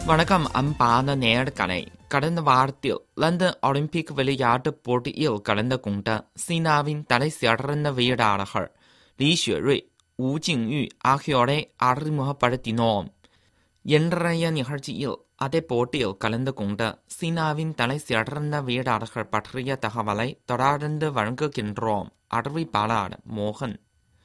வணக்கம் அன்பான நேயர்களே கடந்த வாரத்தில் லண்டன் ஒலிம்பிக் விளையாட்டுப் போட்டியில் கலந்து கொண்ட சீனாவின் தலை சிறந்த வீரர்கள் லீ ஷுரui வு ஜிங்yu ஆகியோரை அறிமுகப்படுத்தினோம் இன்றைய நிகழ்ச்சியில் அதே போட்டியில் கலந்து கொண்ட சீனாவின் தலை சிறந்த வீரர்கள் பற்றிய தகவலை தொடர்ந்து வழங்குகின்றோம் அறிவிப்பாளர் மோகன்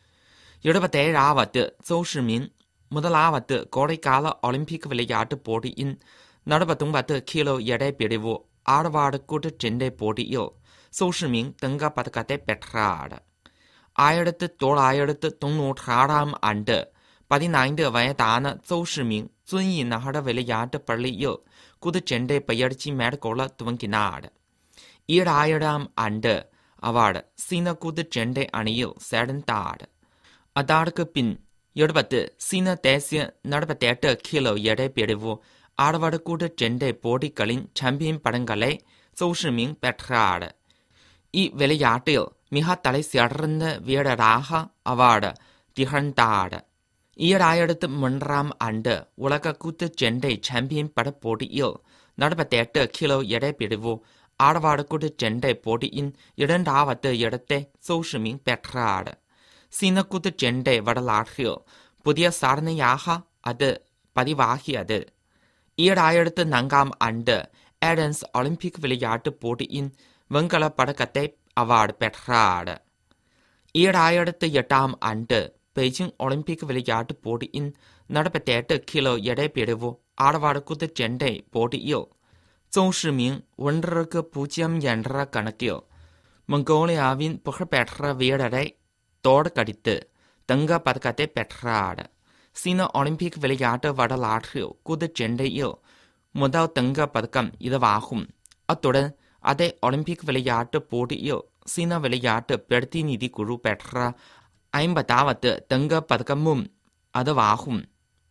இருபத்தேழாவது ஜோஷிமின் முதலாவது கோடைக்கால ஒலிம்பிக் விளையாட்டுப் போட்டியின் நடபத்தொன்பது கிலோ எடை பிரிவு ஆடவாடு கூட்டுச்சண்டை போட்டியில் சோஷிமின் தங்க பதக்கத்தை பெற்றார் ஆயிரத்து தொள்ளாயிரத்து தொன்னூற்றாறாம் ஆண்டு பதினைந்து வயதான ஜோஷிமின் துன்யி நகர விளையாட்டுப் பள்ளியில் குத்துச்சண்டை பயிற்சி மேற்கொள்ள துவங்கினார் ஈராயிரம் ஆண்டு அவர் சீன குத்துச்சண்டை அணியில் சேர்ந்தார் அதற்கு பின் எழுபத்து சீன தேசிய நாற்பத்தெட்டு கிலோ எடை பிரிவு ஆடவர் கூட்டுச்சண்டை போட்டிகளின் சாம்பியன் படங்களை ஜோஷிமின் பெற்றார் இவ்விளையாட்டில் மிக தலை சிறந்த வீரராக அவர் திகழ்ந்தார் ஈராயிரத்து மூன்றாம் ஆண்டு உலக குத்துச்சண்டை சாம்பியன் பட போட்டியில் நாற்பத்தெட்டு கிலோ எடை பிரிவு ஆடவர் குத்துச்சண்டை போட்டியின் இரண்டாவது இடத்தை ஜோஷிமின் பெற்றார் சீன குத்துச்சண்டை வரலாற்றில் புதிய சாதனையாக அது பதிவாகியது ஈராயிரத்து நான்காம் ஆண்டு ஏடன்ஸ் ஒலிம்பிக் விளையாட்டுப் போட்டியின் வெண்கலப் பதக்கத்தை அவர் பெற்றார் ஈராயிரத்து எட்டாம் ஆண்டு பெய்ஜிங் ஒலிம்பிக் விளையாட்டுப் போட்டியின் நாற்பத்தெட்டு கிலோ எடை பிரிவு ஆடவர் குத்துச்சண்டை போட்டியில் ஜோஷிமின் ஒன்றுக்கு பூஜ்ஜியம் என்ற கணக்கில் மங்கோலியாவின் புகழ்பெற்ற வீரரை தோற்கடித்து தங்க பதக்கத்தை பெற்றார் சீன ஒலிம்பிக் விளையாட்டு வரலாற்றில் குத்துச்சண்டையில் முதல் தங்க பதக்கம் இதுவாகும் அத்துடன் அதே ஒலிம்பிக் விளையாட்டு போட்டியில் சீன விளையாட்டு பிரதிநிதி குழு பெற்ற ஐம்பதாவது தங்க பதக்கமும் அதுவாகும்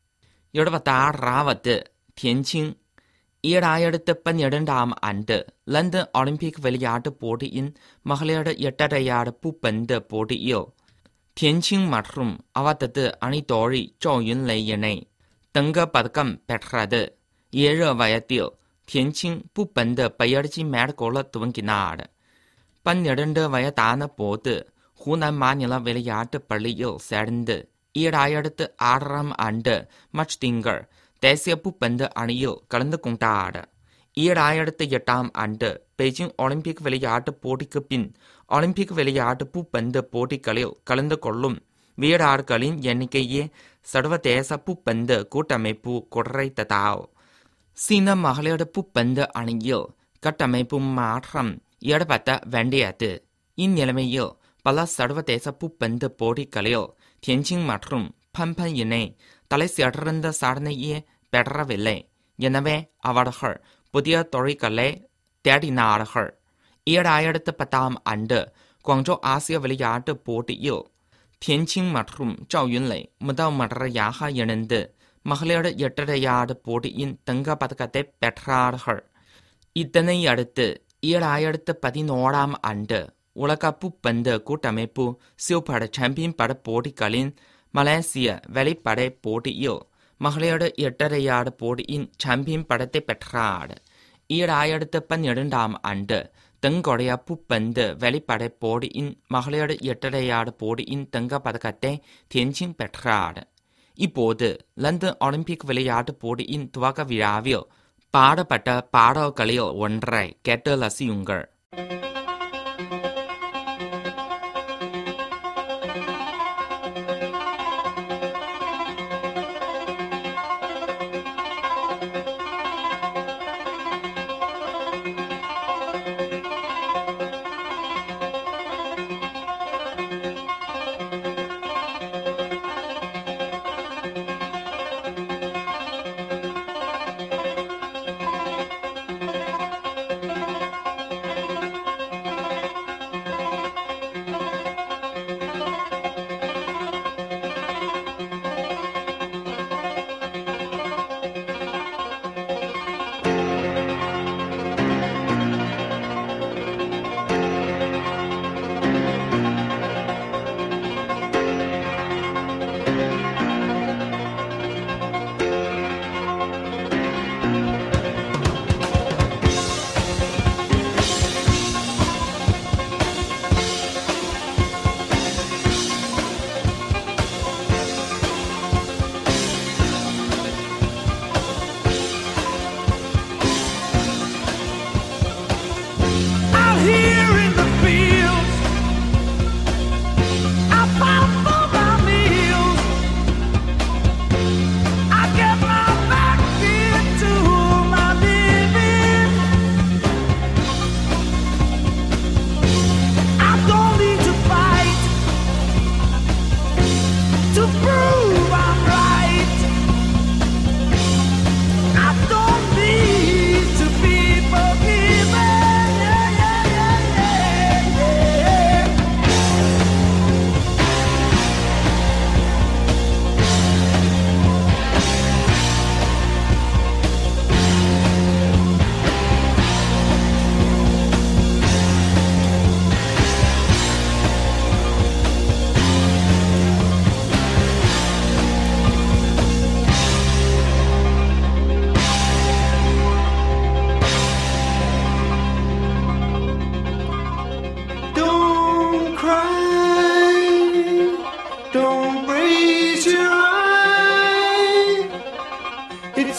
எழுபத்தாறாவது தியன்சிங் ஈராயிரத்து பன்னிரண்டாம் ஆண்டு லண்டன் ஒலிம்பிக் விளையாட்டுப் போட்டியின் மகளிர் எட்டரையாடு பூப்பந்து போட்டியில் தியன்சிங் மற்றும் அவரது அணித்தோழி ஜோ யுன்லை இணை தங்க பதக்கம் பெற்றது ஏழு வயதில் தியன்சிங் பூப்பந்து பயிற்சி மேற்கொள்ள துவங்கினார் பன்னிரண்டு வயதான போது ஹூனான் மாநில விளையாட்டுப் பள்ளியில் சேர்ந்து ஈராயிரத்து ஆறாம் ஆண்டு மார்ச் திங்கள் தேசிய பூப்பந்து அணியில் கலந்து கொண்டார் ஈராயிரத்து எட்டாம் ஆண்டு பெய்ஜிங் ஒலிம்பிக் விளையாட்டுப் போட்டிக்கு பின் ஒலிம்பிக் விளையாட்டு பூப்பந்து போட்டிகளில் கலந்து கொள்ளும் வீரர்களின் எண்ணிக்கையே சர்வதேச பூப்பந்து கூட்டமைப்பு குறைத்ததால் சீன மகளிர் பூப்பந்து அணியில் கட்டமைப்பு மாற்றம் ஏற்பட வேண்டியது இந்நிலைமையில் பல சர்வதேச பூப்பந்து போட்டிகளில் தியன்சிங் மற்றும் பம்பன் இணை தலை சிறந்த சாதனையே பெறவில்லை எனவே அவர்கள் புதிய தொழில்களை தேடினார்கள் ஈராயிரத்து பத்தாம் ஆண்டு குவாங்ஜோ ஆசிய விளையாட்டு போட்டியில் தியன்சிங் மற்றும் ஜாவ் யுன்லை முதல் முறையாக இணைந்து மகளிர் எட்டரையாடு போட்டியின் தங்க பதக்கத்தை பெற்றார்கள் இதனை அடுத்து ஈராயிரத்து பதினோராம் ஆண்டு உலக பூப்பந்து கூட்டமைப்பு சூப்பர் சாம்பியன் பட போட்டிகளின் மலேசிய வெளிப்படை போட்டியில் மகளிர் எட்டரையாடு போட்டியின் சாம்பியன் படத்தை பெற்றார் ஈராயிரத்து பன்னிரண்டாம் ஆண்டு தென்கொரிய பூப்பந்து வெளிப்படை போட்டியின் மகளிர் எட்டரையாடு போட்டியின் தங்க பதக்கத்தை தியன்சிங் பெற்றார் இப்போது லண்டன் ஒலிம்பிக் விளையாட்டு போட்டியின் துவக்க விழாவில் பாடப்பட்ட பாடல்களில் ஒன்றை கேட்டு ரசியுங்கள்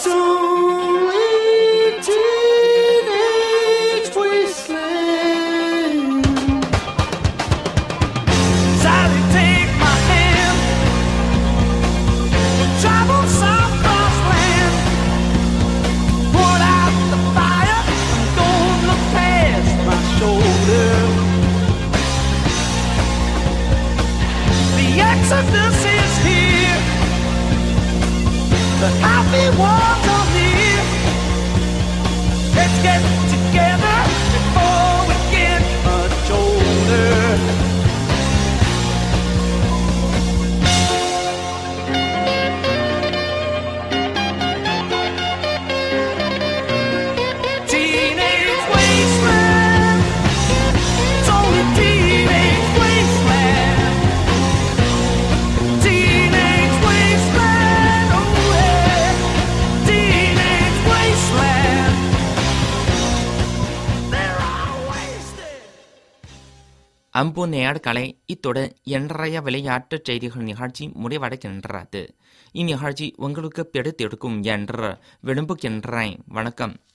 It's only teenage wasteland. Sally, take my hand. We'll travel south cross land. Put out the fire. Don't look past my shoulder. The exodus is here. The happy ones are near. Let's get together before we get much older. Teenage wasteland. It's only teenage wasteland. Teenage wasteland. Oh yeah. Teenage wasteland. They're all wasted. அன்பு நேயர்களே இத்துடன் இன்றைய விளையாட்டுச் செய்திகள் நிகழ்ச்சி முடிவடைகின்றது இந்நிகழ்ச்சி உங்களுக்கு பிடித்திருக்கும் என்று விரும்புகின்றேன் வணக்கம்